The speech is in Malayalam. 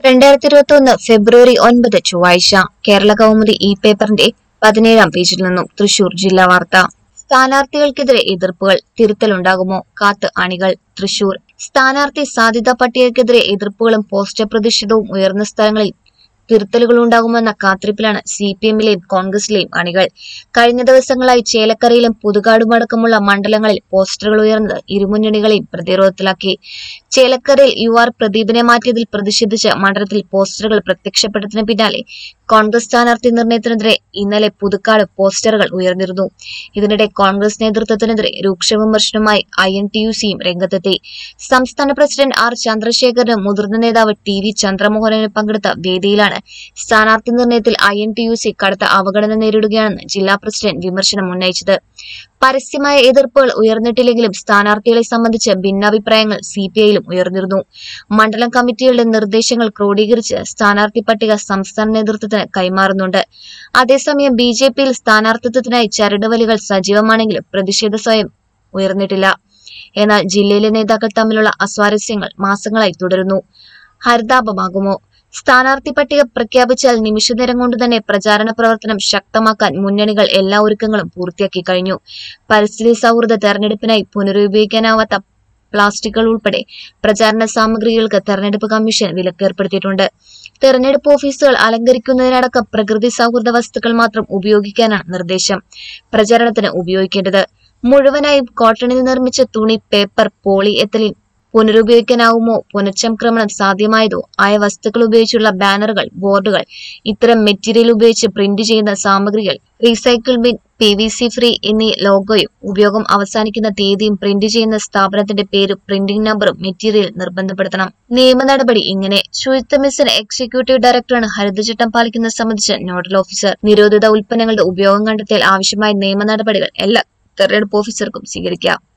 രണ്ടായിരത്തി ഇരുപത്തി ഒന്ന് ഫെബ്രുവരി ഒൻപത് ചൊവ്വാഴ്ച കേരള കൗമുദി ഇ പേപ്പറിന്റെ പതിനേഴാം പേജിൽ നിന്നും തൃശൂർ ജില്ലാ വാർത്ത സ്ഥാനാർത്ഥികൾക്കെതിരെ എതിർപ്പുകൾ തിരുത്തലുണ്ടാകുമോ കാത്ത് അണികൾ തൃശൂർ സ്ഥാനാർത്ഥി സാധ്യതാ പട്ടികയ്ക്കെതിരെ എതിർപ്പുകളും പോസ്റ്റർ പ്രതിഷേധവും ഉയർന്ന സ്ഥലങ്ങളിൽ തിരുത്തലുകൾ ഉണ്ടാകുമെന്ന കാത്തിരിപ്പിലാണ് സി പി എമ്മിലെയും കോൺഗ്രസിലെയും അണികൾ കഴിഞ്ഞ ദിവസങ്ങളായി ചേലക്കരയിലും പുതുകാടും അടക്കമുള്ള മണ്ഡലങ്ങളിൽ പോസ്റ്ററുകൾ ഉയർന്നത് ഇരുമുന്നണികളെയും പ്രതിരോധത്തിലാക്കി ചേലക്കരയിൽ യു ആർ പ്രദീപിനെ മാറ്റിയതിൽ പ്രതിഷേധിച്ച് മണ്ഡലത്തിൽ പോസ്റ്ററുകൾ പ്രത്യക്ഷപ്പെട്ടതിന് പിന്നാലെ കോൺഗ്രസ് സ്ഥാനാർത്ഥി നിർണയത്തിനെതിരെ ഇന്നലെ പുതുക്കാട് പോസ്റ്ററുകൾ ഉയർന്നിരുന്നു ഇതിനിടെ കോൺഗ്രസ് നേതൃത്വത്തിനെതിരെ രൂക്ഷ വിമർശനവുമായി ഐ എൻ ടി യു സിയും രംഗത്തെത്തി സംസ്ഥാന പ്രസിഡന്റ് ആർ ചന്ദ്രശേഖരനും മുതിർന്ന നേതാവ് ടി വി ചന്ദ്രമോഹനനും പങ്കെടുത്ത വേദിയിലാണ് സ്ഥാനാർത്ഥി നിർണയത്തിൽ I N T U C കടുത്ത അവഗണന നേരിടുകയാണെന്ന് ജില്ലാ പ്രസിഡന്റ് വിമർശനം ഉന്നയിച്ചത് പരസ്യമായ എതിർപ്പുകൾ ഉയർന്നിട്ടില്ലെങ്കിലും സ്ഥാനാർത്ഥികളെ സംബന്ധിച്ച് ഭിന്നാഭിപ്രായങ്ങൾ സി പി ഐയിലും ഉയർന്നിരുന്നു മണ്ഡലം കമ്മിറ്റികളുടെ നിർദ്ദേശങ്ങൾ ക്രോഡീകരിച്ച് സ്ഥാനാർത്ഥി പട്ടിക സംസ്ഥാന നേതൃത്വത്തിന് കൈമാറുന്നുണ്ട് അതേസമയം ബി ജെ പിയിൽ സ്ഥാനാർത്ഥിത്വത്തിനായി ചരടുവലികൾ സജീവമാണെങ്കിലും പ്രതിഷേധ സ്വയം ഉയർന്നിട്ടില്ല എന്നാൽ ജില്ലയിലെ നേതാക്കൾ തമ്മിലുള്ള അസ്വാരസ്യങ്ങൾ മാസങ്ങളായി തുടരുന്നു ഹരിതാപമാകുമോ സ്ഥാനാർത്ഥി പട്ടിക പ്രഖ്യാപിച്ചാൽ നിമിഷനേരം കൊണ്ട് തന്നെ പ്രചാരണ പ്രവർത്തനം ശക്തമാക്കാൻ മുന്നണികൾ എല്ലാ ഒരുക്കങ്ങളും പൂർത്തിയാക്കി കഴിഞ്ഞു പരിസ്ഥിതി സൗഹൃദ തെരഞ്ഞെടുപ്പിനായി പുനരുപയോഗിക്കാനാവാത്ത പ്ലാസ്റ്റിക്കുകൾ ഉൾപ്പെടെ പ്രചാരണ സാമഗ്രികൾക്ക് തെരഞ്ഞെടുപ്പ് കമ്മീഷൻ വിലക്കേർപ്പെടുത്തിയിട്ടുണ്ട് തെരഞ്ഞെടുപ്പ് ഓഫീസുകൾ അലങ്കരിക്കുന്നതിനടക്കം പ്രകൃതി സൗഹൃദ വസ്തുക്കൾ മാത്രം ഉപയോഗിക്കാനാണ് നിർദ്ദേശം പ്രചാരണത്തിന് ഉപയോഗിക്കേണ്ടത് മുഴുവനായും കോട്ടണിൽ നിർമ്മിച്ച തുണി പേപ്പർ പോളി എത്തലിൻ പുനരുപയോഗിക്കാനാവുമോ പുനഃചംക്രമണം സാധ്യമായതോ ആയ വസ്തുക്കൾ ഉപയോഗിച്ചുള്ള ബാനറുകൾ ബോർഡുകൾ ഇത്തരം മെറ്റീരിയൽ ഉപയോഗിച്ച് പ്രിന്റ് ചെയ്യുന്ന സാമഗ്രികൾ recycle bin P V C free എന്നീ ലോഗോയും ഉപയോഗം അവസാനിക്കുന്ന തീയതിയും പ്രിന്റ് ചെയ്യുന്ന സ്ഥാപനത്തിന്റെ പേരും പ്രിന്റിംഗ് നമ്പറും മെറ്റീരിയൽ നിർബന്ധപ്പെടുത്തണം നിയമ നടപടി ഇങ്ങനെ ശുചിത്വ മിഷൻ എക്സിക്യൂട്ടീവ് ഡയറക്ടറാണ് ഹരിതചട്ടം പാലിക്കുന്നത് സംബന്ധിച്ച് നോഡൽ ഓഫീസർ നിരോധിത ഉൽപ്പന്നങ്ങളുടെ ഉപയോഗം കണ്ടെത്തിയാൽ ആവശ്യമായ നിയമ നടപടികൾ എല്ലാ തെരഞ്ഞെടുപ്പ് ഓഫീസർക്കും സ്വീകരിക്കാം